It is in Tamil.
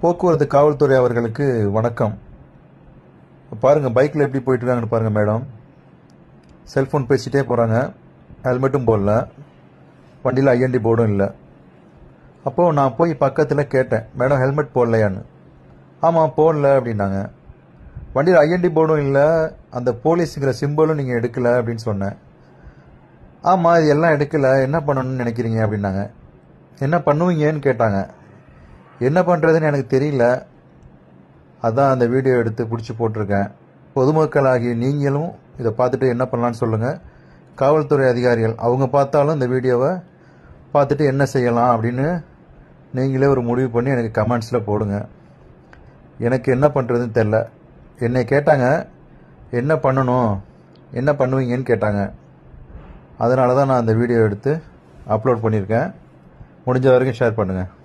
போக்குவரத்து காவல்துறை அவர்களுக்கு வணக்கம் பாருங்கள் பைக்கில் எப்படி போயிட்டு இருக்காங்கன்னு பாருங்கள் மேடம் செல்ஃபோன் பேசிகிட்டே போகிறாங்க ஹெல்மெட்டும் போடல வண்டியில் ஐஎன்டி போர்டும் இல்லை அப்போது நான் போய் பக்கத்தில் கேட்டேன் மேடம் ஹெல்மெட் போடலையான்னு ஆமாம் போடல அப்படின்னாங்க வண்டியில் ஐஎன்டி போர்டும் இல்லை அந்த போலீஸுங்கிற சிம்பிளும் நீங்கள் எடுக்கலை அப்படின்னு சொன்னேன் ஆமாம் இது எல்லாம் எடுக்கலை என்ன பண்ணணும்னு நினைக்கிறீங்க அப்படின்னாங்க என்ன பண்ணுவீங்கன்னு கேட்டாங்க என்ன பண்ணுறதுன்னு எனக்கு தெரியல அதான் அந்த வீடியோ எடுத்து பிடிச்சி போட்டிருக்கேன் பொதுமக்களாகி நீங்களும் இதை பார்த்துட்டு என்ன பண்ணலான்னு சொல்லுங்கள் காவல்துறை அதிகாரிகள் அவங்க பார்த்தாலும் இந்த வீடியோவை பார்த்துட்டு என்ன செய்யலாம் அப்படின்னு நீங்களே ஒரு முடிவு பண்ணி எனக்கு கமெண்ட்ஸில் போடுங்க எனக்கு என்ன பண்ணுறதுன்னு தெரில என்னை கேட்டாங்க என்ன பண்ணணும் என்ன பண்ணுவீங்கன்னு கேட்டாங்க அதனால தான் நான் அந்த வீடியோ எடுத்து அப்லோட் பண்ணியிருக்கேன் முடிஞ்ச வரைக்கும் ஷேர் பண்ணுங்கள்